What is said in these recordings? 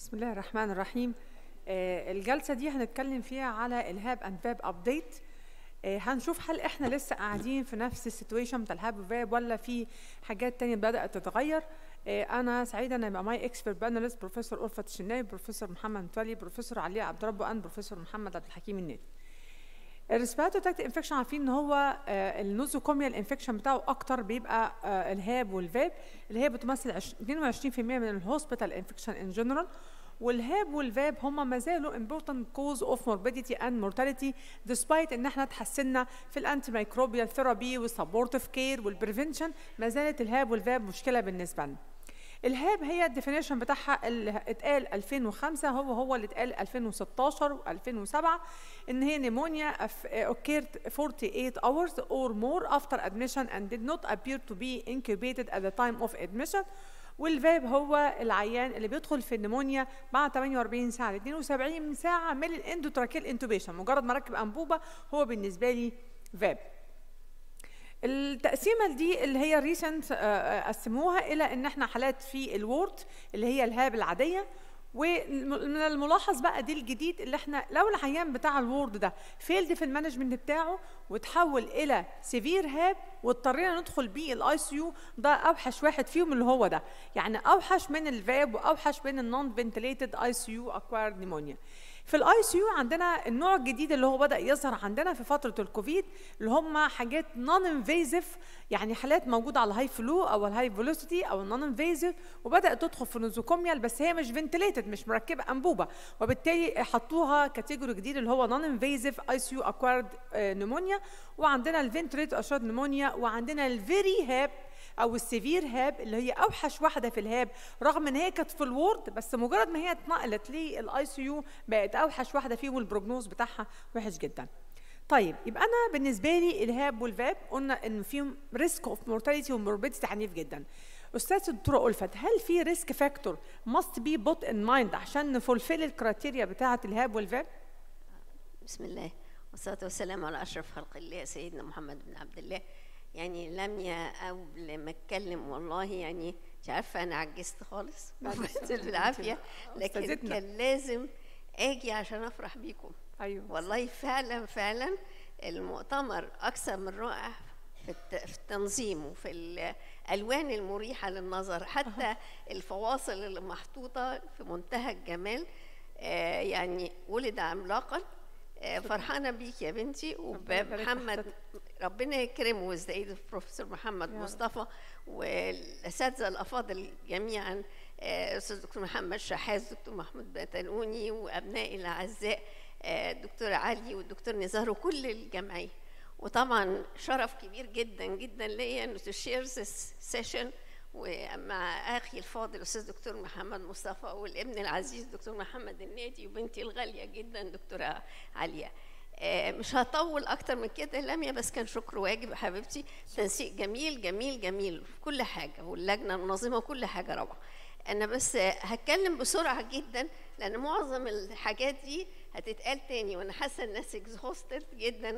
بسم الله الرحمن الرحيم آه، الجلسة دي هنتكلم فيها على الهاب اند فاب ابديت هنشوف هل احنا لسه قاعدين في نفس السيتويشن بتاع الهاب وفاب ولا في حاجات تانية بدأت تتغير آه، انا سعيدة ان يبقى معايا اكسبرت باناليست بروفيسور ألفت الشناوي بروفيسور محمد متولي بروفيسور علي عبد ربه اند بروفيسور محمد عبد الحكيم النادي الريسبيراتوري تراكت انفكشن عارفين ان هو آه، النوزوكوميا الانفكشن بتاعه اكتر بيبقى آه، الهاب والفاب الهاب بتمثل عش- 22% من الهوسبيتال انفكشن ان جنرال والهاب والفاب هم ما زالوا important cause of morbidity and mortality despite ان احنا تحسنا في الانتي مايكروبيال ثيرابي والسبورتيف كير والبريفنشن ما زالت الهاب والفاب مشكله بالنسبه لنا الهاب هي الديفينيشن بتاعها اللي اتقال 2005 هو هو اللي اتقال 2016 و2007 ان هي نيمونيا occurred 48 hours or more after admission and did not appear to be incubated at the time of admission والفاب هو العيان اللي بيدخل في النمونيا بعد 48 ساعه ل 72 ساعه من الاندوتراكيل انتوبيشن مجرد ما ركب انبوبه هو بالنسبه لي فاب التقسيمه دي اللي هي ريسنت قسموها الى ان احنا حالات في الوورد اللي هي الهاب العاديه ومن الملاحظ بقى دي الجديد اللي احنا لو العيان بتاع الوورد ده فيلد في المانجمنت بتاعه وتحول الى سيفير هاب واضطرينا ندخل بيه الاي سي يو ده اوحش واحد فيهم اللي هو ده يعني اوحش من الفاب واوحش من النون فنتليتد اي سي يو اكوايرد نيمونيا في الاي سي يو عندنا النوع الجديد اللي هو بدا يظهر عندنا في فتره الكوفيد اللي هم حاجات نون انفيزيف يعني حالات موجوده على الهاي فلو او الهاي فيلوسيتي او النون انفيزيف وبدات تدخل في نوزوكوميال بس هي مش فنتليتد مش مركبه انبوبه وبالتالي حطوها كاتيجوري جديد اللي هو نون انفيزيف اي سي يو اكوايرد نيمونيا وعندنا الفنتليت اشارد نيمونيا وعندنا الفيري هاب او السيفير هاب اللي هي اوحش واحده في الهاب رغم ان هي كانت في الوورد بس مجرد ما هي اتنقلت للاي سي يو بقت اوحش واحده فيه والبروجنوز بتاعها وحش جدا طيب يبقى انا بالنسبه لي الهاب والفاب قلنا ان فيهم ريسك اوف مورتاليتي وموربيديتي عنيف جدا استاذ الدكتوره الفت هل في ريسك فاكتور ماست بي بوت ان مايند عشان نفولفيل الكرايتيريا بتاعه الهاب والفاب بسم الله والصلاة والسلام على أشرف خلق الله سيدنا محمد بن عبد الله يعني لميا قبل ما اتكلم والله يعني مش عارفه انا عجزت خالص بنزل بالعافيه لكن أستاذتنا. كان لازم اجي عشان افرح بيكم ايوه والله فعلا فعلا المؤتمر اكثر من رائع في الت- في التنظيم وفي الالوان المريحه للنظر حتى الفواصل اللي محطوطه في منتهى الجمال آه، يعني ولد عملاقا آه، فرحانه بيك يا بنتي ربنا يبارك ومحمد لحضرتك. ربنا يكرمه ويزداد البروفيسور محمد يا رب. مصطفى والاساتذه الافاضل جميعا آه، استاذ دكتور محمد شحاز دكتور محمود بتنوني وابنائي الاعزاء آه، الدكتور علي والدكتور نزار وكل الجمعيه وطبعا شرف كبير جدا جدا ليا انه تشير سيشن ومع اخي الفاضل الاستاذ دكتور محمد مصطفى والابن العزيز دكتور محمد النادي وبنتي الغاليه جدا دكتوره عليا آه، مش هطول اكتر من كده لميا بس كان شكر واجب يا حبيبتي تنسيق جميل جميل جميل في كل حاجه واللجنه المنظمه وكل حاجه روعه انا بس هتكلم بسرعه جدا لان معظم الحاجات دي هتتقال تاني وانا حاسه الناس اكزهوستد جدا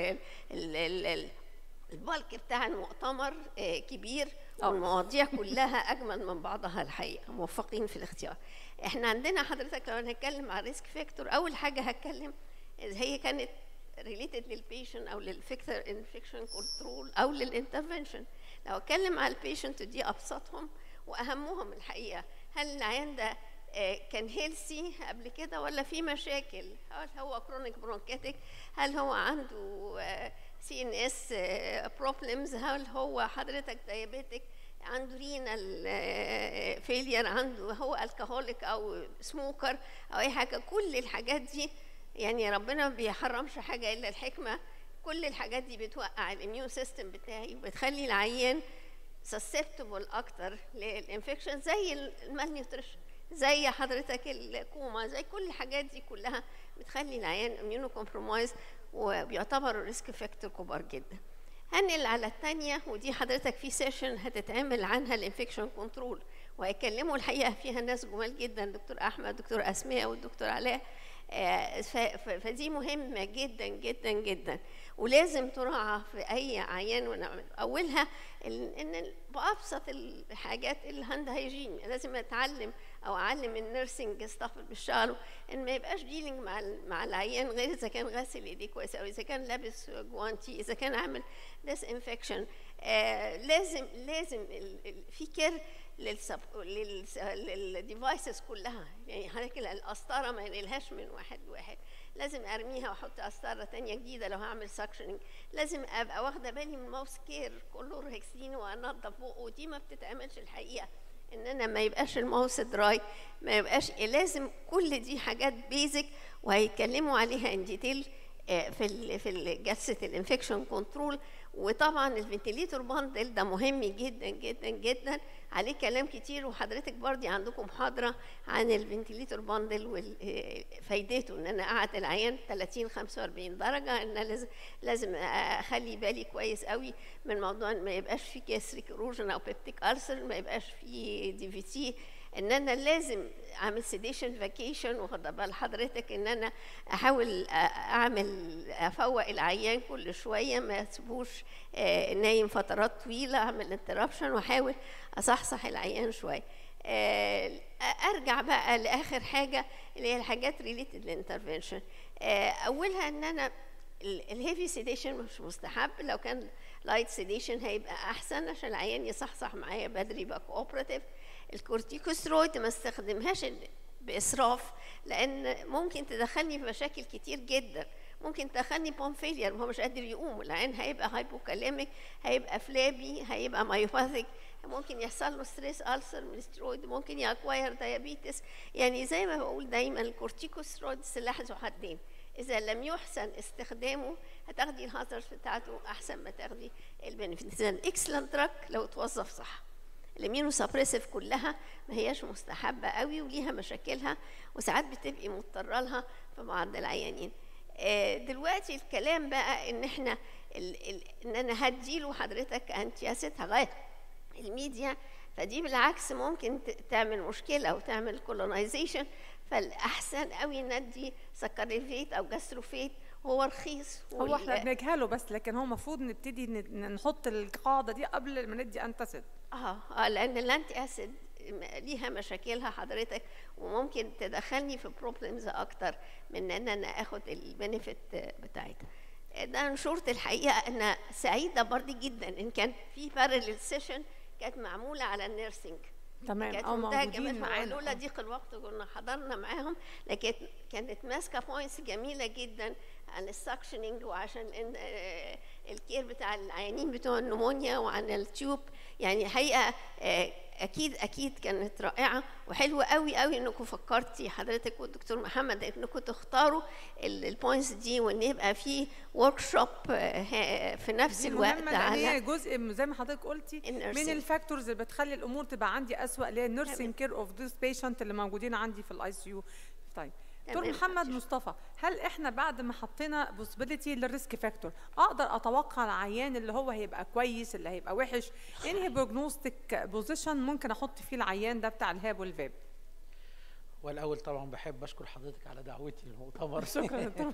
وال البالك بتاع المؤتمر آه، كبير آه. والمواضيع كلها اجمل من بعضها الحقيقه موفقين في الاختيار احنا عندنا حضرتك لو هنتكلم على ريسك فاكتور اول حاجه هتكلم هي كانت ريليتد للبيشنت او للفيكتور انفكشن كنترول او للانترفنشن لو اتكلم على البيشنت دي ابسطهم واهمهم الحقيقه هل العيان ده آه، كان هيلسي قبل كده ولا في مشاكل هل هو كرونيك برونكاتيك هل هو عنده سي ان اس بروبلمز هل هو حضرتك دايابيتك عنده رينال فيلير عنده هو الكهوليك او سموكر او اي حاجه كل الحاجات دي يعني ربنا ما بيحرمش حاجه الا الحكمه كل الحاجات دي بتوقع الاميون سيستم بتاعي وبتخلي العيان سسبتبل اكتر للانفكشن زي المال نيوتريشن زي حضرتك الكوما زي كل الحاجات دي كلها بتخلي العيان اميونو كومبرومايز وبيعتبروا ريسك فاكتور كبار جدا هنقل على الثانية ودي حضرتك في سيشن هتتعمل عنها الانفكشن كنترول وهيكلموا الحقيقة فيها ناس جمال جدا دكتور أحمد دكتور أسماء والدكتور علاء آه، ف- ف- فدي مهمه جدا جدا جدا ولازم تراعى في اي عيان ونعمل اولها ال- ان بابسط الحاجات الهاند هايجين لازم اتعلم او اعلم النيرسنج ستاف اللي بيشتغلوا ان ما يبقاش ديلينج مع ال- مع العيان غير اذا كان غاسل ايديه كويس او اذا كان لابس جوانتي اذا كان عامل ديس انفكشن آه لازم لازم ال- ال- في كير للسب للديفايسز كلها يعني حضرتك القسطره ما ينقلهاش من واحد لواحد لازم ارميها واحط قسطره تانية جديده لو هعمل سكشننج لازم ابقى واخده بالي من الماوس كير كله ريكسين وانضف بقه ودي ما بتتعملش الحقيقه ان انا ما يبقاش الماوس دراي ما يبقاش لازم كل دي حاجات بيزك وهيتكلموا عليها ان ديتيل في ال في ال- جلسه الانفكشن كنترول وطبعا الفنتليتور باندل ده مهم جدا جدا جدا عليه كلام كتير وحضرتك برضي عندكم محاضره عن الفنتليتور باندل وفايدته ان انا اقعد العيان 30 45 درجه ان أنا لازم لازم اخلي بالي كويس قوي من موضوع إن ما يبقاش في كسر كروجن او بيبتيك ألسر ما يبقاش في دي في تي ان انا لازم اعمل سيديشن فاكيشن واخد بال حضرتك ان انا احاول أ- اعمل افوق العيان كل شويه ما اسيبوش آه، نايم فترات طويله اعمل انتربشن واحاول اصحصح العيان شويه آه، ارجع بقى لاخر حاجه اللي هي الحاجات ريليتد للانترفنشن اولها ان انا الهيفي سيديشن مش مستحب لو كان لايت سيديشن هيبقى احسن عشان العيان يصحصح معايا بدري يبقى كوبراتيف الكورتيكوسترويد ما استخدمهاش باسراف لان ممكن تدخلني في مشاكل كتير جدا ممكن تدخلني بون فيلير وهو مش قادر يقوم العين هيبقى هايبوكاليميك هيبقى فلابي هيبقى مايوباثيك ممكن يحصل له ستريس ألسر من السترويد ممكن يأكواير ديابيتس يعني زي ما بقول دايما الكورتيكوسترويد سلاح ذو حدين إذا لم يحسن استخدامه هتاخدي الهازارds بتاعته أحسن ما تاخدي البنفيت إذا الإكسلنت دراج لو توظف صح الامينو سبريسيف كلها ما هياش مستحبه قوي وليها مشاكلها وساعات بتبقي مضطره لها في بعض العيانين آه، دلوقتي الكلام بقى ان احنا ال ال ان انا هديله حضرتك انتي اسيد هغير الميديا فدي بالعكس ممكن ت- تعمل مشكله او تعمل كولونايزيشن فالاحسن قوي ندي سكريفيت او جاستروفيت هو رخيص هو احنا وال- بنجهله بس لكن هو المفروض نبتدي ن- نحط القاعده دي قبل ما ندي انتاسيد اه اه لان الانتي اسيد م- ليها مشاكلها حضرتك وممكن تدخلني في بروبلمز اكتر من ان انا اخد البنفيت بتاعتها ده نشورة الحقيقة أنا سعيدة برضي جدا إن كان في بارلل سيشن كانت معمولة على النيرسينج تمام كانت اه منتهى موجودين جمال معانا لولا آه. ضيق الوقت كنا حضرنا معاهم لكن كانت ماسكه بوينتس جميله جدا عن السكشننج وعشان إن آه، الكير بتاع العيانين بتوع النمونيا وعن التيوب يعني حقيقه آه، اكيد اكيد كانت رائعه وحلوه قوي قوي انكم فكرتي حضرتك والدكتور محمد انكم تختاروا البوينتس دي وان يبقى في ورك شوب في نفس دي الوقت مهمه لان هي على جزء من- زي ما حضرتك قلتي من النيرسينج. الفاكتورز اللي بتخلي الامور تبقى عندي اسوأ اللي هي تمام. النيرسينج كير اوف ذيس بيشنت اللي موجودين عندي في الاي سي يو طيب دكتور تمام، محمد حاضر. مصطفى هل احنا بعد ما حطينا بوسيبيليتي للريسك فاكتور اقدر اتوقع العيان اللي هو هيبقى كويس اللي هيبقى وحش انهي بروجنوستيك بوزيشن ممكن احط فيه العيان ده بتاع الهاب والفاب والاول طبعا بحب اشكر حضرتك على دعوتي للمؤتمر شكرا طبعا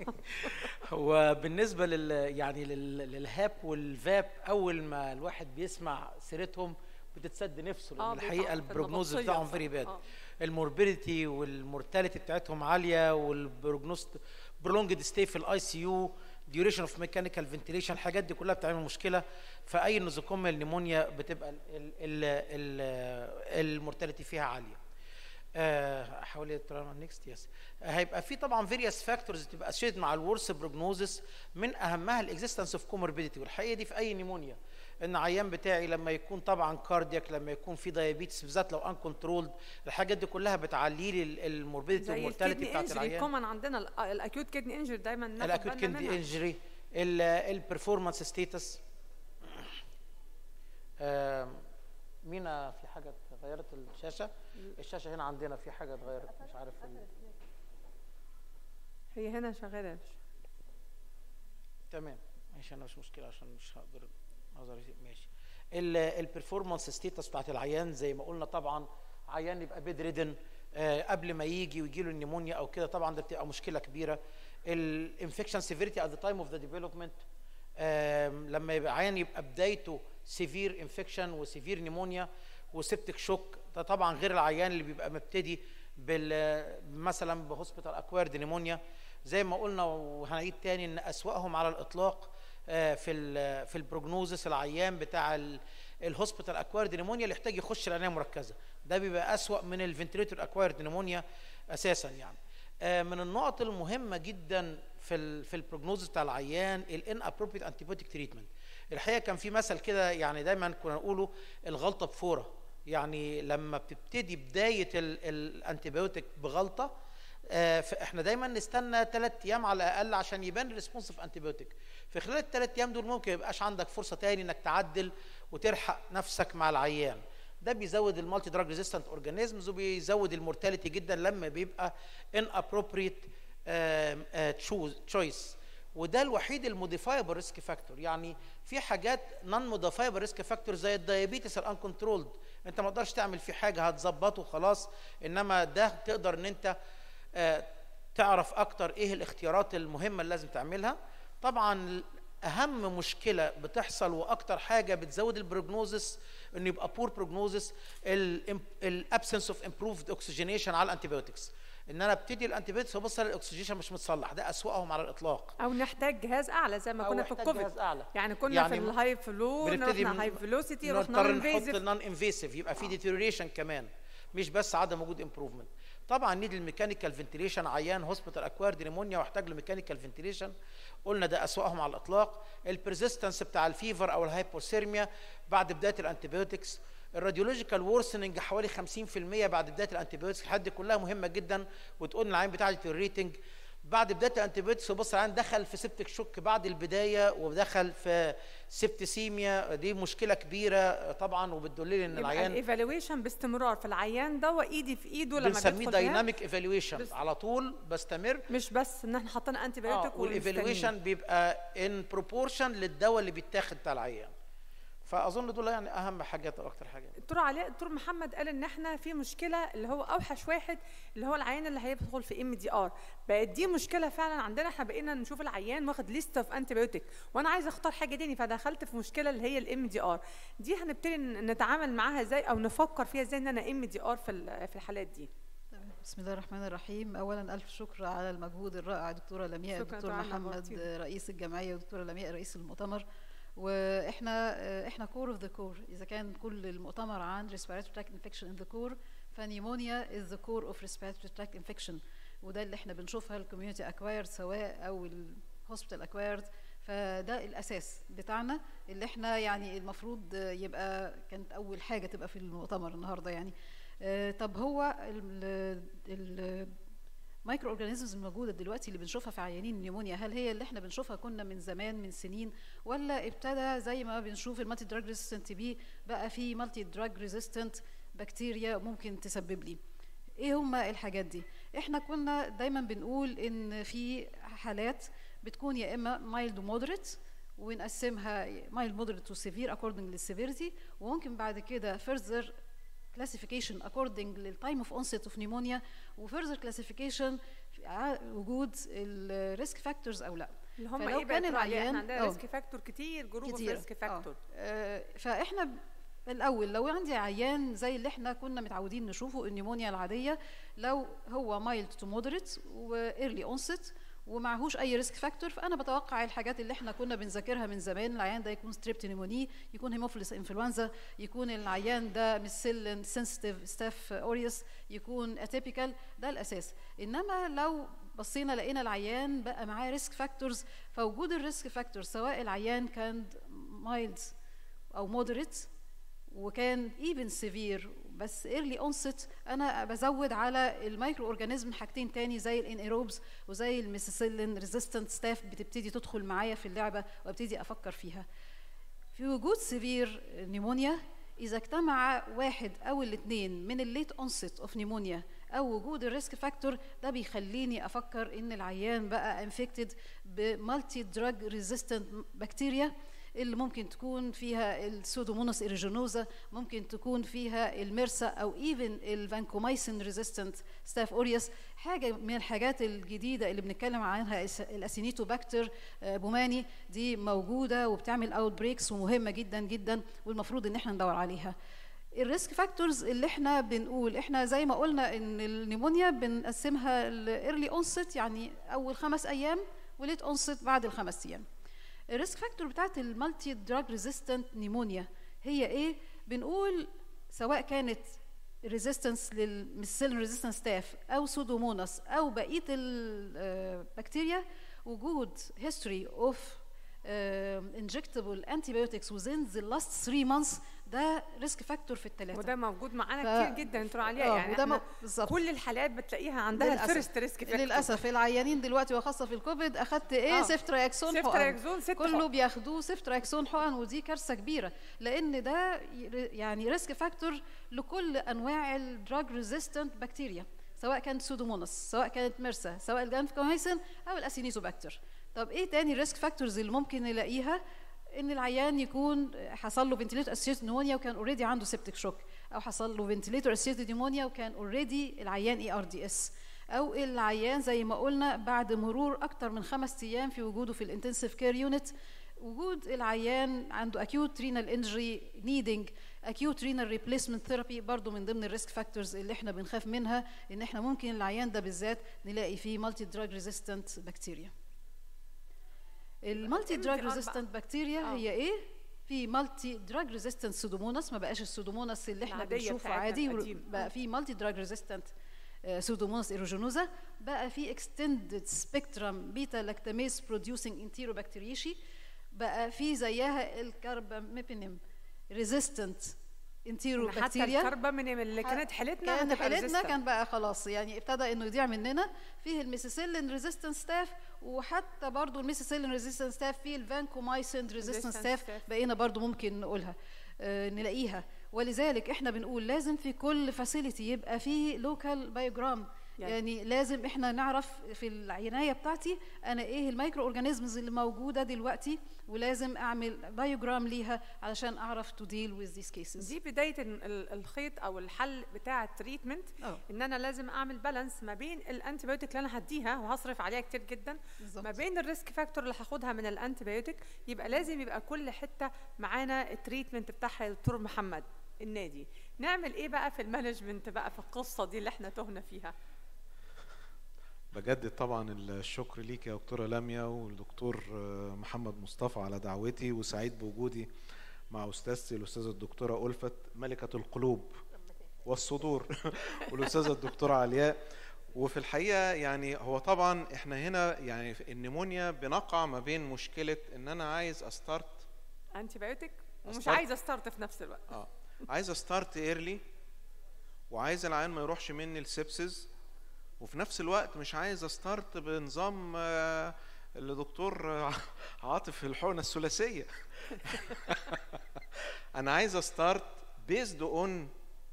هو بالنسبه لل يعني لل... للهاب والفاب اول ما الواحد بيسمع سيرتهم بتتسد نفسه لان آه، الحقيقه بيطلع في البروجنوز النبطشية بتاعهم صح. فيري باد آه. الموربيديتي والمورتاليتي بتاعتهم عاليه والبروجنوز برولونجد ستي في الاي سي يو ديوريشن اوف ميكانيكال فنتيليشن الحاجات دي كلها بتعمل مشكله فاي نوزوكوميال نيمونيا بتبقى ال- ال- ال- المورتاليتي فيها عاليه آه، حوالي نيكست يس هيبقى في طبعا فيريوس فاكتورز تبقى اسوشيتد مع الورس بروجنوزس من اهمها الاكزيستنس اوف كوموربيديتي والحقيقه دي في اي نيمونيا ان عيان بتاعي لما يكون طبعا كاردياك لما يكون في دايابيتس بالذات لو ان كنترولد الحاجات دي كلها بتعلي لي الموربيديتي زي والمورتاليتي الكدني بتاعت انجري العيان كومن عندنا الاكيوت كدني انجري دايما ناخد الاكيوت بالنا كدني منها. انجري البرفورمانس ستيتس مينا في حاجه غيرت الشاشه الشاشه هنا عندنا في حاجه اتغيرت مش عارف ال- هي هنا شغاله تمام ماشي انا مش مشكله عشان مش هقدر نظري ماشي البرفورمانس ستيتس بتاعت العيان زي ما قلنا طبعا عيان يبقى بيد ريدن آه، قبل ما يجي ويجي له النيمونيا او كده طبعا ده بتبقى مشكله كبيره الانفكشن سيفيريتي ات ذا تايم اوف ذا ديفلوبمنت لما يبقى عيان يبقى بدايته سيفير انفكشن وسيفير نيمونيا وسبتك شوك ده طبعا غير العيان اللي بيبقى مبتدي بال مثلا بهوسبيتال اكويرد نيمونيا زي ما قلنا وهنعيد تاني ان اسواقهم على الاطلاق آه، في ال في البروجنوزس العيان بتاع الهوسبيتال اكويرد نيمونيا اللي يحتاج يخش العنايه المركزه ده بيبقى اسوا من الفنتريتور اكويرد نيمونيا اساسا يعني آه، من النقط المهمه جدا في ال في البروجنوزس بتاع العيان الان ابروبريت انتيبيوتيك تريتمنت الحقيقه كان في مثل كده يعني دايما كنا نقوله الغلطه بفوره يعني لما بتبتدي بدايه الانتيبيوتيك بغلطه آه، فاحنا دايما نستنى ثلاث ايام على الاقل عشان يبان الريسبونسيف انتيبيوتيك في خلال الثلاث ايام دول ممكن يبقاش عندك فرصه تاني انك تعدل وتلحق نفسك مع العيان ده بيزود المالتي دراج ريزيستنت اورجانيزمز وبيزود المورتاليتي جدا لما بيبقى ان ابروبريت تشويس وده الوحيد الموديفايبل ريسك فاكتور يعني في حاجات نون موديفايبل ريسك فاكتور زي الدايابيتس الان كنترولد انت ما تقدرش تعمل فيه حاجه هتظبطه خلاص انما ده تقدر ان انت آه، تعرف اكتر ايه الاختيارات المهمه اللي لازم تعملها طبعا اهم مشكله بتحصل واكتر حاجه بتزود البروجنوزس انه يبقى بور بروجنوزس الابسنس اوف امبروفد اوكسجينيشن على الانتيبيوتكس ان انا ابتدي الانتيبيوتكس وابص الاكسجينيشن مش متصلح ده اسوأهم على الاطلاق او نحتاج جهاز اعلى زي ما أو كنا في نحتاج الكوفيد جهاز أعلى. يعني كنا يعني في الهاي فلو بنبتدي رحنا من- هاي فيلوسيتي رحنا نضطر نحط انفيزيف النون انفيسيف يبقى في ديتيريشن كمان مش بس عدم وجود امبروفمنت طبعا نيد الميكانيكال فنتيليشن عيان هوسبيتال اكوارد نيمونيا واحتاج لميكانيكال فنتيليشن قلنا ده اسوأهم على الاطلاق البرزيستنس بتاع الفيفر او الهايبوثيرميا بعد بدايه الانتيبيوتكس الراديولوجيكال وورسننج حوالي 50% بعد بدايه الانتيبيوتكس الحاجات دي كلها مهمه جدا وتقول ان العين بتاع الريتنج بعد بدايه الانتيبيوتكس وبص العين دخل في سبتك شوك بعد البدايه ودخل في سبتسيميا دي مشكله كبيره طبعا وبتدل لي ان يبقى العيان الايفالويشن باستمرار في العيان ده وايدي في ايده لما بنسميه بيدخل فيها. دايناميك ايفالويشن بس- على طول بستمر مش بس ان احنا حطينا انتي اه بايوتيك والايفالويشن بيبقى ان بروبورشن للدواء اللي بيتاخد بتاع العيان فاظن دول يعني اهم حاجات واكتر حاجات الدكتور علاء الدكتور محمد قال ان احنا في مشكله اللي هو اوحش واحد اللي هو العيان اللي هيدخل في ام دي ار بقت دي مشكله فعلا عندنا احنا بقينا نشوف العيان واخد ليست اوف انتي بايوتيك وانا عايزه اختار حاجه تاني فدخلت في مشكله اللي هي الام دي ار دي هنبتدي ن- نتعامل معاها ازاي او نفكر فيها ازاي ان انا ام دي ار في ال- في الحالات دي تمام. بسم الله الرحمن الرحيم اولا الف شكر على المجهود الرائع دكتوره لمياء شكراً الدكتور طبعاً محمد نورتينا. رئيس الجمعيه والدكتوره لمياء رئيس المؤتمر واحنا احنا كور اوف ذا كور اذا كان كل المؤتمر عن respiratory tract infection in the core فنيمونيا is the core of respiratory tract infection وده اللي احنا بنشوفها الكوميونتي اكوايرد سواء او الهوسبيتال اكوايرد فده الاساس بتاعنا اللي احنا يعني المفروض يبقى كانت اول حاجه تبقى في المؤتمر النهارده يعني آه، طب هو المايكرو اورجانيزمز الموجوده دلوقتي اللي بنشوفها في عيانين النيمونيا هل هي اللي احنا بنشوفها كنا من زمان من سنين ولا ابتدى زي ما بنشوف المالتي دراج ريزيستنت بي بقى في مالتي دراج ريزيستنت بكتيريا ممكن تسبب لي ايه هما الحاجات دي احنا كنا دايما بنقول ان في حالات بتكون يا اما مايلد ومودريت ونقسمها مايلد مودريت وسيفير اكوردنج للسيفيرتي وممكن بعد كده further classification according للتايم اوف onset اوف نيمونيا وفurther classification في ع- وجود الريسك فاكتورز او لا اللي هم فلو ايه كان بقى العيان احنا عندنا آه. ريسك فاكتور كتير جروب اوف كتير ريسك فاكتور آه، فاحنا ب- الاول لو عندي عيان زي اللي احنا كنا متعودين نشوفه النيمونيا العاديه لو هو مايلد تو مودريت وايرلي اونست ومعهوش اي ريسك فاكتور فانا بتوقع الحاجات اللي احنا كنا بنذاكرها من زمان العيان ده يكون ستريبت نيموني يكون هيموفيلس انفلونزا يكون العيان ده مسلن سنسيتيف ستاف اوريوس يكون اتيبيكال ده الاساس انما لو بصينا لقينا العيان بقى معاه ريسك فاكتورز فوجود الريسك فاكتور سواء العيان كان مايلد او مودريت وكان ايفن سيفير بس ايرلي اونست انا بزود على المايكرو اورجانيزم حاجتين تاني زي الانيروبز وزي الميسيسيلين ريزيستنت ستاف بتبتدي تدخل معايا في اللعبه وابتدي افكر فيها في وجود سيفير نيمونيا اذا اجتمع واحد او الاثنين من الليت اونست اوف نيمونيا او وجود الريسك فاكتور ده بيخليني افكر ان العيان بقى انفكتد بمالتي دراج ريزيستنت بكتيريا اللي ممكن تكون فيها السودوموناس ايريجينوزا ممكن تكون فيها الميرسا او ايفن الفانكومايسين ريزيستنت ستاف اوريوس حاجه من الحاجات الجديده اللي بنتكلم عنها الس- الاسينيتوباكتر آه، بوماني دي موجوده وبتعمل اوت بريكس ومهمه جدا جدا والمفروض ان احنا ندور عليها الريسك فاكتورز اللي احنا بنقول احنا زي ما قلنا ان النيمونيا بنقسمها لايرلي اونست يعني اول خمس ايام وليت اونست بعد الخمس ايام الريسك فاكتور بتاعت المالتي دراج ريزيستنت نيمونيا هي ايه بنقول سواء كانت ريزيستنس للميسيلين ريزيستنس ستاف او سودوموناس او بقيه البكتيريا وجود history of uh, injectable antibiotics within the last three months ده ريسك فاكتور في الثلاثه وده موجود معانا ف- كتير جدا دكتور عليا آه، يعني وده احنا م- بالظبط. كل الحالات بتلاقيها عندها للأسف. الفيرست ريسك فاكتور للاسف العيانين دلوقتي وخاصه في الكوفيد اخدت ايه آه. سيفتراكسون حقن سيفتراكزون ست كله حقن. بياخدوه سيفتراكسون حقن ودي كارثه كبيره لان ده ي- يعني ريسك فاكتور لكل انواع الدراج ريزيستنت بكتيريا سواء كانت سودوموناس سواء كانت ميرسا سواء الجانفكوميسين او الاسينيزوباكتر طب ايه تاني الريسك فاكتورز اللي ممكن نلاقيها ان العيان يكون حصل له فنتليتور اسيوتد نيمونيا وكان اوريدي عنده سيبتيك شوك او حصل له فنتليتور اسيوتد نيمونيا وكان اوريدي العيان اي ار دي اس او العيان زي ما قلنا بعد مرور اكتر من خمس ايام في وجوده في الانتنسيف كير يونت وجود العيان عنده acute renal injury needing acute renal replacement therapy برضو من ضمن الريسك فاكتورز اللي احنا بنخاف منها ان احنا ممكن العيان ده بالذات نلاقي فيه مالتي دراج ريزيستنت بكتيريا المالتي امتى دراج بقى؟ ريزيستنت بكتيريا آه. هي ايه في مالتي دراج ريزيستنت سودوموناس ما بقاش السودوموناس اللي احنا العادية بنشوفه بتاعتنا عادي القديمة. بقى في مالتي دراج ريزيستنت سودوموناس ايروجينوزا بقى في اكستندد سبيكترم بيتا لاكتاميز بروديوسينج انتيروبكتيريشي بقى في زيها الكرباميبينيم ريزيستنت حتى انتيروبكتيريا الكربامينيم اللي كانت حالتنا كانت هتبقى حالتنا resistant. كان بقى خلاص يعني ابتدى انه يضيع مننا فيه الميسيسيلين ريزيستنس ستاف وحتى برضو الميسيسيلين ريزيستنس ستاف فيه الفانكومايسين ريزيستنس Resistance ستاف staph. بقينا برضو ممكن نقولها آه نلاقيها ولذلك احنا بنقول لازم في كل فاسيلتي يبقى فيه لوكال بايوجرام يعني- يعني لازم احنا نعرف في العنايه بتاعتي انا ايه المايكرو اورجانيزمز اللي موجوده دلوقتي ولازم اعمل بايوجرام ليها علشان اعرف تو ديل وذ ذيس كيسز دي بدايه ال- ال- الخيط او الحل بتاع التريتمنت اه ان انا لازم اعمل بالانس ما بين الانتيبيوتيك اللي انا هديها وهصرف عليها كتير جدا بالظبط. ما بين الريسك فاكتور اللي هاخدها من الانتيبيوتيك يبقى لازم يبقى كل حته معانا التريتمنت بتاعها يا دكتور محمد النادي نعمل ايه بقى في المانجمنت بقى في القصه دي اللي احنا تهنا فيها بجدد طبعا الشكر ليك يا دكتوره لاميا والدكتور آه، محمد مصطفى على دعوتي وسعيد بوجودي مع استاذتي الاستاذه الدكتوره ألفت ملكه القلوب والصدور والاستاذه الدكتوره علياء وفي الحقيقه يعني هو طبعا احنا هنا يعني في النمونيا بنقع ما بين مشكله ان انا عايز استارت انتيبيوتيك ومش أستارت. عايزه ستارت في نفس الوقت اه عايز استارت ايرلي وعايز العيان ما يروحش مني السبسز وفي نفس الوقت مش عايز استارت بنظام آه، اللي دكتور آه، عاطف الحقنه الثلاثيه انا عايز استارت بيزد اون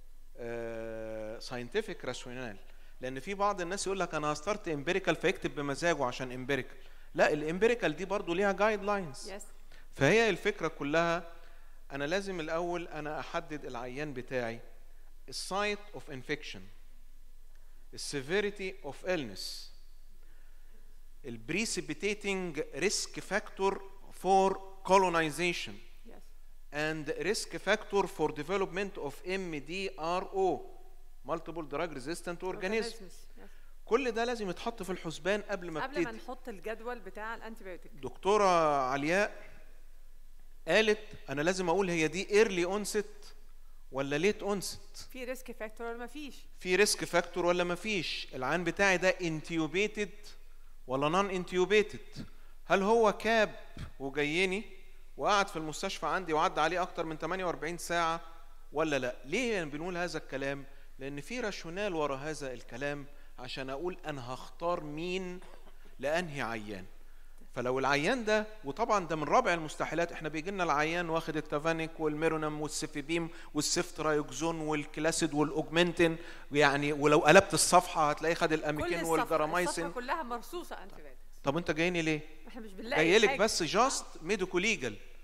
ساينتفك راشونال لان في بعض الناس يقول لك انا هستارت امبيريكال فيكتب بمزاجه عشان امبيريكال لا الامبيريكال دي برضو ليها جايد لاينز يس فهي الفكرة كلها أنا لازم الأول أنا أحدد العيان بتاعي السايت اوف انفكشن السيفيريتي اوف illness البريسيبيتيتنج ريسك فاكتور فور colonization يس and risk factor for development of MDRO multiple drug resistant organism Yes. كل ده لازم يتحط في الحسبان قبل ما قبل ما ابتدي نحط الجدول بتاع الانتيبيوتيك دكتورة علياء قالت أنا لازم أقول هي دي ايرلي اونست ولا ليت اونست في ريسك فاكتور ولا ما فيش في ريسك فاكتور ولا ما فيش العين بتاعي ده انتيوبيتد ولا نون انتيوبيتد هل هو كاب وجايني وقعد في المستشفى عندي وعدى عليه اكتر من 48 ساعه ولا لا ليه يعني بنقول هذا الكلام لان في راشونال ورا هذا الكلام عشان اقول انا هختار مين لانهي عيان فلو العيان ده وطبعا ده من رابع المستحيلات احنا بيجي لنا العيان واخد التافانيك والميرونم والسيفيبيم والسيفترايوكزون والكلاسيد والاوجمنتين يعني ولو قلبت الصفحه هتلاقيه خد كل الاميكين الصفحه والجرامايسين الصفحة كلها مرصوصه انتيبيوتيك طب انت جايني ليه؟ احنا مش بنلاقي جاي لك حاجة. بس جاست ميديكو ليجل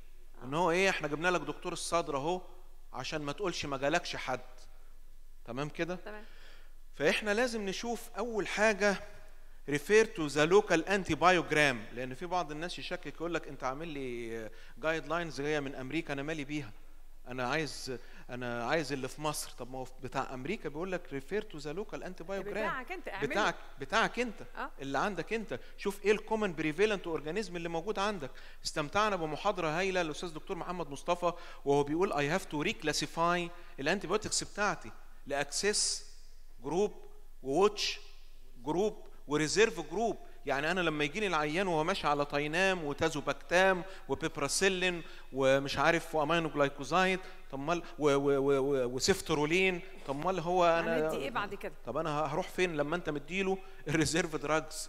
ان هو ايه احنا جبنا لك دكتور الصدر اهو عشان ما تقولش ما جالكش حد تمام كده تمام فاحنا لازم نشوف اول حاجه ريفير تو ذا لوكال انتي بايوجرام لان في بعض الناس يشكك يقول لك انت عامل لي جايد لاينز جايه من امريكا انا مالي بيها انا عايز انا عايز اللي في مصر طب ما هو بتاع امريكا بيقول لك ريفير تو ذا لوكال انتي بايوجرام بتاعك انت اعمله بتاعك بتاعك انت آه. اللي عندك انت شوف ايه الكومن بريفيلنت اورجانيزم اللي موجود عندك استمتعنا بمحاضره هايله للاستاذ دكتور محمد مصطفى وهو بيقول اي هاف تو ريكلاسيفاي الانتي بايوتكس بتاعتي لاكسس جروب ووتش جروب وريزيرف جروب يعني انا لما يجيني العيان وهو ماشي على تاينام وتازوباكتام وبيبراسيلين ومش عارف وامينو جلايكوزايد طب مال و- و- و- و- وسيفترولين طب مال هو انا هندي ايه بعد كده طب انا هروح فين لما انت مديله الريزيرف دراجز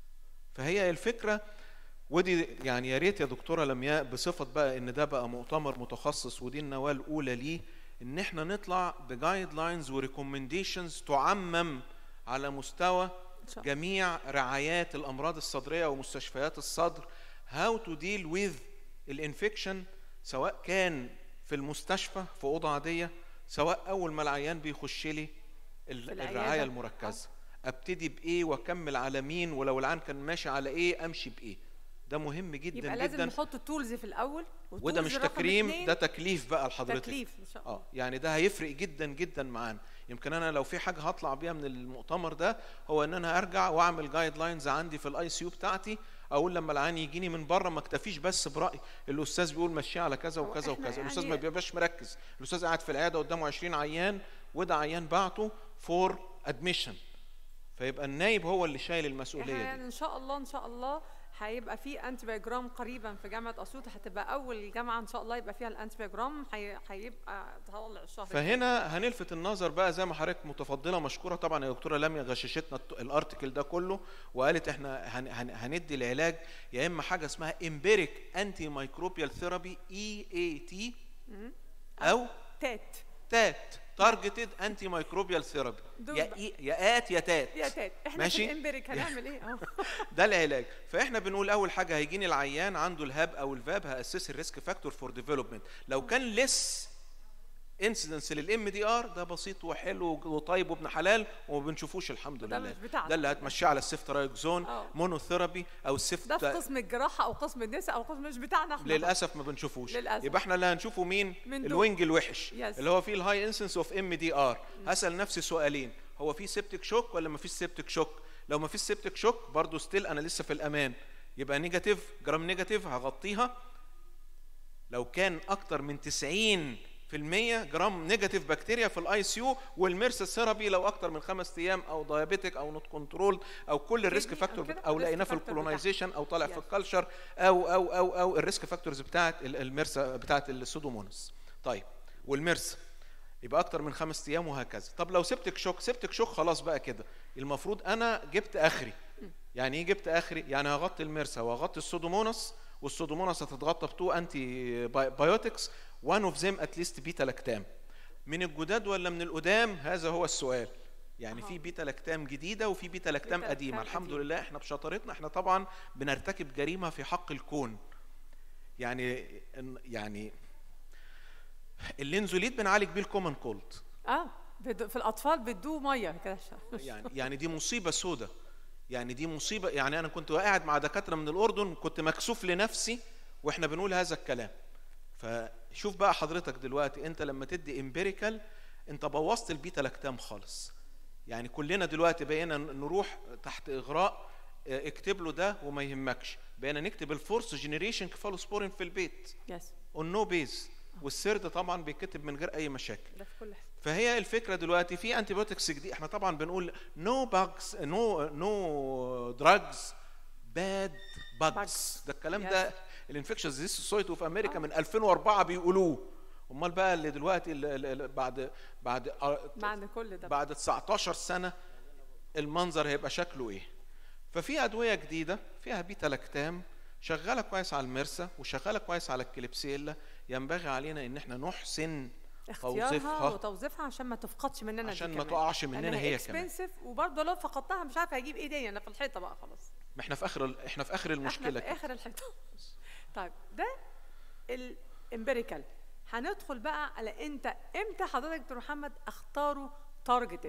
فهي الفكره ودي يعني يا ريت يا دكتوره لمياء بصفه بقى ان ده بقى مؤتمر متخصص ودي النواه الاولى ليه ان احنا نطلع بجايد لاينز وريكومنديشنز تعمم على مستوى إن شاء الله. جميع رعايات الامراض الصدريه ومستشفيات الصدر how to deal with الانفكشن سواء كان في المستشفى في اوضه عاديه سواء اول ما العيان بيخش لي ال- في العيادة. الرعايه المركزه ابتدي بايه واكمل على مين ولو العيان كان ماشي على ايه امشي بايه ده مهم جدا يبقى لازم جدا نحط التولز في الاول وده والتولز مش رقم تكريم اتنين ده تكليف بقى لحضرتك تكليف ان شاء الله اه يعني ده هيفرق جدا جدا معانا يمكن انا لو في حاجه هطلع بيها من المؤتمر ده هو ان انا ارجع واعمل جايد لاينز عندي في الاي سي يو بتاعتي اقول لما العيان يجيني من بره ما اكتفيش بس براي الاستاذ بيقول مشيه على كذا هو وكذا إحنا وكذا الاستاذ يعني- ما بيبقاش مركز الاستاذ قاعد في العياده قدامه 20 عيان وده عيان بعته فور ادميشن فيبقى النايب هو اللي شايل المسؤوليه دي يعني ان شاء الله ان شاء الله هيبقى في انتي بايوجرام قريبا في جامعه اسيوط هتبقى اول جامعه ان شاء الله يبقى فيها الانتي بايوجرام هي- هيبقى طالع الشهر الجاي. فهنا هنلفت النظر بقى زي ما حضرتك متفضله مشكوره طبعا يا دكتوره لميا غششتنا الت- الارتكل ده كله وقالت احنا هن هن هندي العلاج يا اما حاجه اسمها امبيريك انتي مايكروبيال ثيرابي اي اي تي او تات تات تارجتد انتي مايكروبيال ثيرابي دول يا بقى. إي يا ات يا تات يا تات احنا ماشي؟ في الامبريك هنعمل ايه اه ده العلاج فاحنا بنقول اول حاجه هيجيني العيان عنده الهاب او الفاب هاسس الريسك فاكتور فور ديفلوبمنت لو كان لس انسيدنس للام دي ار ده بسيط وحلو وطيب وابن حلال وما بنشوفوش الحمد ده لله مش بتاعنا. ده اللي هتمشيه على السيفترايكزون آه. مونوثيرابي او السيفت ده في قسم الجراحه او قسم النساء او قسم مش بتاعنا احنا للاسف ما بنشوفوش للأسف. يبقى احنا اللي هنشوفه مين من دول. الوينج الوحش Yes. اللي هو فيه الهاي انسنس اوف ام دي ار هسال نفسي سؤالين هو في سيبتك شوك ولا ما فيش سيبتك شوك لو ما فيش سيبتك شوك برضه ستيل انا لسه في الامان يبقى نيجاتيف جرام نيجاتيف هغطيها لو كان اكتر من 90 في المية جرام نيجاتيف بكتيريا في الاي سي يو والميرس ثيرابي لو اكتر من خمس ايام او دايابيتك او نوت كنترول او كل الريسك كدني أو فاكتور كده، او الريسك لقيناه في فاكتور بتاعها. الكولونايزيشن او طالع في Yes. الكالتشر او او او او الريسك فاكتورز بتاعت ال- المرسا بتاعت السودومونس طيب والمرسا يبقى اكتر من خمس ايام وهكذا طب لو سبتك شوك سبتك شوك خلاص بقى كده المفروض انا جبت اخري يعني ايه جبت اخري يعني هغطي المرسا وهغطي السودومونس والسودومونس هتتغطى بتو انتي بايوتكس وان اوف ذيم اتليست بيتا لاكتام من الجداد ولا من القدام هذا هو السؤال يعني في بيتا لاكتام جديده وفي بيتا لاكتام بيتا قديمه لاكتام الحمد قديمة. لله احنا بشطارتنا احنا طبعا بنرتكب جريمه في حق الكون يعني يعني اللينزوليد بنعالج بيه الكومن كولد اه بد- في الاطفال بيدوه ميه كده يعني يعني دي مصيبه سودة يعني دي مصيبه يعني انا كنت قاعد مع دكاتره من الاردن كنت مكسوف لنفسي واحنا بنقول هذا الكلام فشوف بقى حضرتك دلوقتي انت لما تدي امبيريكال انت بوظت البيتا لاكتام خالص يعني كلنا دلوقتي بقينا نروح تحت اغراء اه، اكتب له ده وما يهمكش بقينا نكتب الفورس جنريشن كفالوسبورين في البيت يس اون نو بيز والسرد طبعا بيتكتب من غير اي مشاكل ده في كل حته فهي الفكره دلوقتي في انتي بايوتكس جديد احنا طبعا بنقول نو باجز نو نو دراجز باد باجز Bugs. ده الكلام Yes. ده الانفكشنز دي سوسايتي في امريكا من 2004 بيقولوه امال بقى اللي دلوقتي اللي اللي بعد بعد معنى كل ده بعد 19 سنه المنظر هيبقى شكله ايه ففي ادويه جديده فيها بيتا لاكتام شغاله كويس على المرسى وشغاله كويس على الكليبسيلا ينبغي علينا ان احنا نحسن اختيارها توظيفها وتوظيفها عشان ما تفقدش مننا عشان دي ما كمان. تقعش مننا لأنها هي كمان. expensive وبرضه لو فقدتها مش عارفه هجيب ايه تاني انا في الحيطه بقى خلاص ما احنا في اخر ال- احنا في اخر المشكله احنا في كده اخر الحيطه طيب ده ال امبيريكال هندخل بقى على انت امتى حضرتك دكتور محمد اختاره تارجتد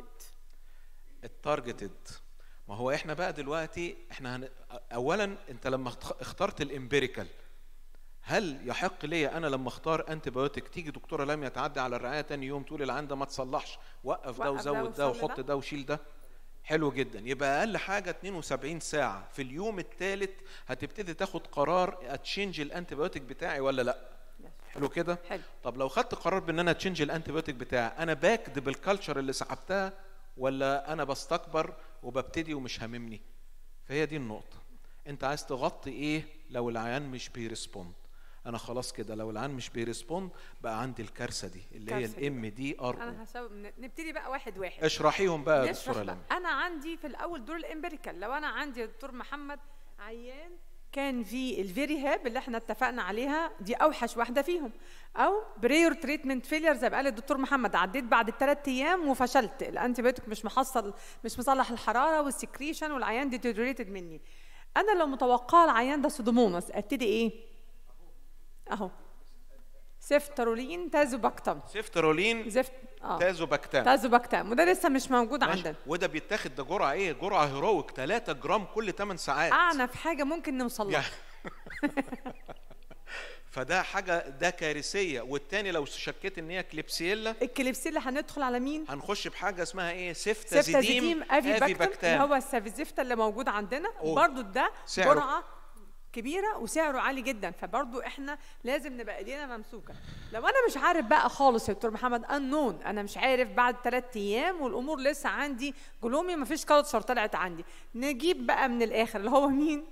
التارجتد ما هو احنا بقى دلوقتي احنا هن... اولا انت لما اخت- اخترت الامبيريكال هل يحق لي انا لما اختار انتي بايوتيك تيجي دكتوره لم تعدي على الرعايه تاني يوم تقول العين ده ما تصلحش وقف ده وقف ده وزود ده وصلي وحط ده. ده وشيل ده حلو جدا يبقى اقل حاجه 72 ساعه في اليوم الثالث هتبتدي تاخد قرار اتشنج الانتي بايوتيك بتاعي ولا لا حلو كده حلو طب لو خدت قرار بان انا تشنج الانتي بايوتيك بتاعي انا باكد بالكالتشر اللي سحبتها ولا انا بستكبر وببتدي ومش هاممني فهي دي النقطه انت عايز تغطي ايه لو العيان مش بيرسبوند انا خلاص كده لو العيان مش بيرسبوند بقى عندي الكارثه دي اللي هي الكارثة دي الام دي ار انا هسوي نبتدي بقى واحد واحد اشرحيهم بقى يا نشرح دكتوره بقى. لمى انا عندي في الاول دور الامبريكال لو انا عندي يا دكتور محمد عيان كان في الفيري هاب اللي احنا اتفقنا عليها دي اوحش واحده فيهم او بريور تريتمنت فيلير زي ما قال الدكتور محمد عديت بعد الثلاث ايام وفشلت الانتي بيوتيك مش محصل مش مصلح الحراره والسكريشن والعيان ديتيريتد مني انا لو متوقعه العيان ده سودوموناس ابتدي ايه اهو سيفترولين تازوباكتام سيفترولين زفت اه تازوباكتام تازوباكتام وده لسه مش موجود ماشي. عندنا وده بيتاخد ده جرعه ايه جرعه هيرويك 3 جرام كل 8 ساعات اعنف حاجه ممكن نوصل لها يعني فده حاجه ده كارثيه والتاني لو شكيت ان هي كليبسيلا الكليبسي اللي هندخل على مين هنخش بحاجه اسمها ايه سيفتازيديم سيفتازيديم افي باكتم اللي باكتام هو السافيزيفتا اللي موجود عندنا أوه. برضو ده سعره. جرعه كبيره وسعره عالي جدا فبرضو احنا لازم نبقى ايدينا ممسوكه لو انا مش عارف بقى خالص يا دكتور محمد انون انا مش عارف بعد ثلاث ايام والامور لسه عندي جلومي مفيش كالتشر طلعت عندي نجيب بقى من الاخر اللي هو مين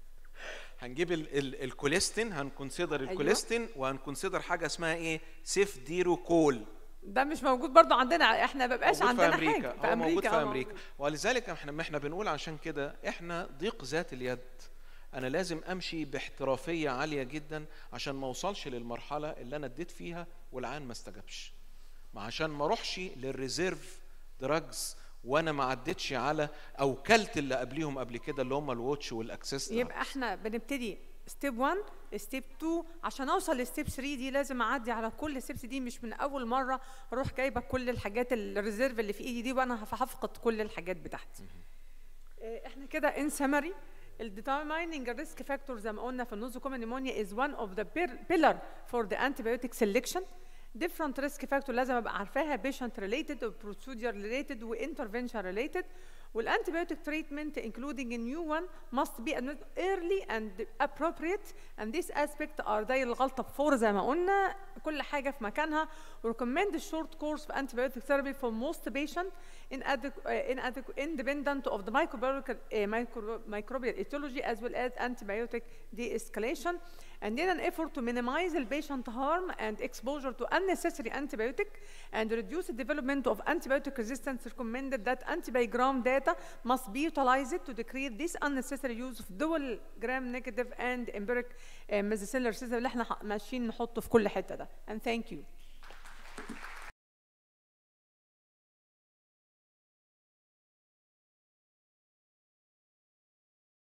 هنجيب ال ال الكوليستين هنكونسيدر الكوليستين وهنكونسيدر حاجه اسمها ايه سيف ديرو كول ده مش موجود برضو عندنا احنا ما بقاش موجود عندنا في امريكا حاجه هو موجود في آه، امريكا ولذلك احنا ما احنا بنقول عشان كده احنا ضيق ذات اليد انا لازم امشي باحترافيه عاليه جدا عشان ما اوصلش للمرحله اللي انا اديت فيها والعيان ما استجابش ما عشان ما اروحش للريزيرف دراجز وانا ما عدتش على او كلت اللي قبليهم قبل كده اللي هم الواتش والاكسس يبقى احنا بنبتدي ستيب 1 ستيب 2 عشان اوصل لستيب 3 دي لازم اعدي على كل ستيبس دي مش من اول مره اروح جايبه كل الحاجات الريزيرف اللي في ايدي دي وانا هف- هفقد كل الحاجات بتاعتي آه، احنا كده ان سمري الديترميننج الريسك فاكتور زي ما قلنا في النوزوكومال نيمونيا از one of the pil- pillar for the antibiotic selection different risk factor لازم ابقى عارفاها patient related و procedure related و intervention related والantibiotic treatment including a new one must be administered early and appropriate and this aspect are زي الغلطه بفور زي ما قلنا كل حاجه في مكانها recommend a short course of antibiotic therapy for most patient inadequate, uh, inadequate, independent of the microbial, uh, micro, microbial etiology as well as antibiotic de-escalation and in an effort to minimize the patient harm and exposure to unnecessary antibiotic and reduce the development of antibiotic resistance recommended that antibiogram data must be utilized to decrease this unnecessary use of dual gram negative and empiric uh, mesocellular system اللي احنا ح- ماشيين نحطه في كل حته ده and thank you